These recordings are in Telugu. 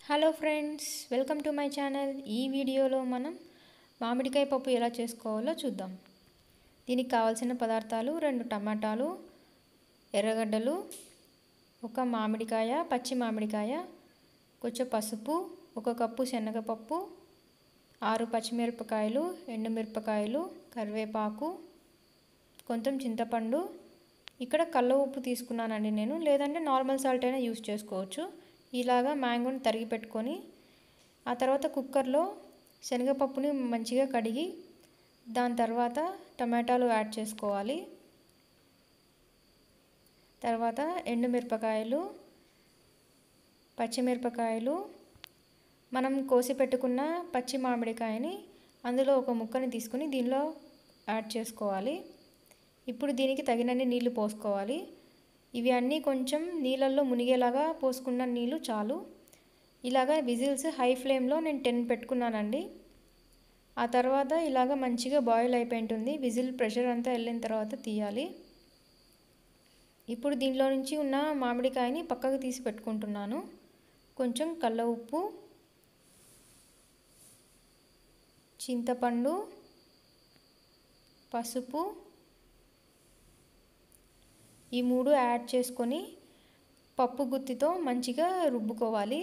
hello friends welcome to my channel ఈ వీడియోలో మనం మామిడికాయ పప్పు ఎలా చేసుకోవాలో చూద్దాం దీనికి కావాల్సిన పదార్థాలు రెండు టమాటాలు ఎర్రగడ్డలు ఒక మామిడికాయ పచ్చి మామిడికాయ కొంచెం పసుపు ఒక కప్పు శనగపప్పు ఆరు పచ్చిమిరపకాయలు ఎండుమిరపకాయలు కరివేపాకు కొంచెం చింతపండు ఇక్కడ కల్ల ఉప్పు తీసుకున్నానండి నేను లేదంటే నార్మల్ సాల్ట్ అయినా యూస్ చేసుకోవచ్చు ఇలాగా మ్యాంగోని తరిగి పెట్టుకొని ఆ తర్వాత కుక్కర్లో శనగపప్పుని మంచిగా కడిగి దాని తర్వాత టమాటాలు యాడ్ చేసుకోవాలి తర్వాత ఎండుమిరపకాయలు పచ్చిమిరపకాయలు మనం కోసి పెట్టుకున్న పచ్చి మామిడికాయని అందులో ఒక ముక్కని తీసుకుని దీనిలో యాడ్ చేసుకోవాలి ఇప్పుడు దీనికి తగినన్ని నీళ్లు పోసుకోవాలి ఇవి అన్నీ కొంచెం నీళ్ళల్లో మునిగేలాగా పోసుకున్న నీళ్ళు చాలు ఇలాగ విజిల్స్ హై ఫ్లేమ్లో నేను టెన్ పెట్టుకున్నానండి ఆ తర్వాత ఇలాగ మంచిగా బాయిల్ అయిపోయి ఉంటుంది విజిల్ ప్రెషర్ అంతా వెళ్ళిన తర్వాత తీయాలి ఇప్పుడు దీనిలో నుంచి ఉన్న మామిడికాయని పక్కకు తీసి పెట్టుకుంటున్నాను కొంచెం కల్ల ఉప్పు చింతపండు పసుపు ఈ మూడు యాడ్ చేసుకొని పప్పు గుత్తితో మంచిగా రుబ్బుకోవాలి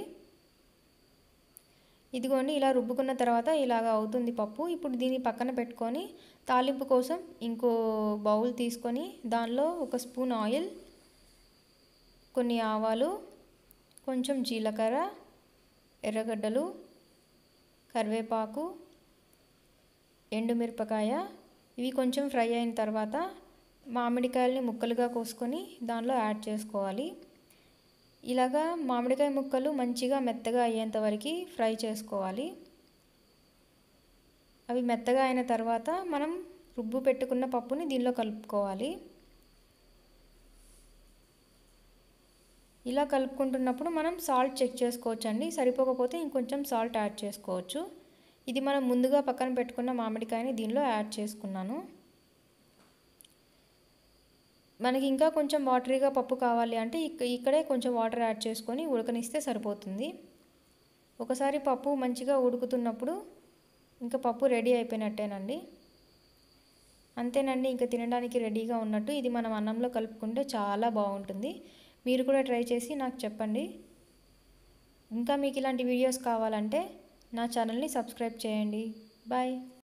ఇదిగోండి ఇలా రుబ్బుకున్న తర్వాత ఇలాగ అవుతుంది పప్పు ఇప్పుడు దీన్ని పక్కన పెట్టుకొని తాలింపు కోసం ఇంకో బౌల్ తీసుకొని దానిలో ఒక స్పూన్ ఆయిల్ కొన్ని ఆవాలు కొంచెం జీలకర్ర ఎర్రగడ్డలు కరివేపాకు ఎండుమిరపకాయ ఇవి కొంచెం ఫ్రై అయిన తర్వాత మామిడికాయలని ముక్కలుగా కోసుకొని దానిలో యాడ్ చేసుకోవాలి ఇలాగా మామిడికాయ ముక్కలు మంచిగా మెత్తగా అయ్యేంత వరకు ఫ్రై చేసుకోవాలి అవి మెత్తగా అయిన తర్వాత మనం రుబ్బు పెట్టుకున్న పప్పుని దీనిలో కలుపుకోవాలి ఇలా కలుపుకుంటున్నప్పుడు మనం సాల్ట్ చెక్ చేసుకోవచ్చు అండి సరిపోకపోతే ఇంకొంచెం సాల్ట్ యాడ్ చేసుకోవచ్చు ఇది మనం ముందుగా పక్కన పెట్టుకున్న మామిడికాయని దీనిలో యాడ్ చేసుకున్నాను మనకి ఇంకా కొంచెం వాటరీగా పప్పు కావాలి అంటే ఇక్కడే కొంచెం వాటర్ యాడ్ చేసుకొని ఉడకనిస్తే సరిపోతుంది ఒకసారి పప్పు మంచిగా ఉడుకుతున్నప్పుడు ఇంకా పప్పు రెడీ అయిపోయినట్టేనండి అంతేనండి ఇంకా తినడానికి రెడీగా ఉన్నట్టు ఇది మనం అన్నంలో కలుపుకుంటే చాలా బాగుంటుంది మీరు కూడా ట్రై చేసి నాకు చెప్పండి ఇంకా మీకు ఇలాంటి వీడియోస్ కావాలంటే నా ఛానల్ని సబ్స్క్రైబ్ చేయండి బాయ్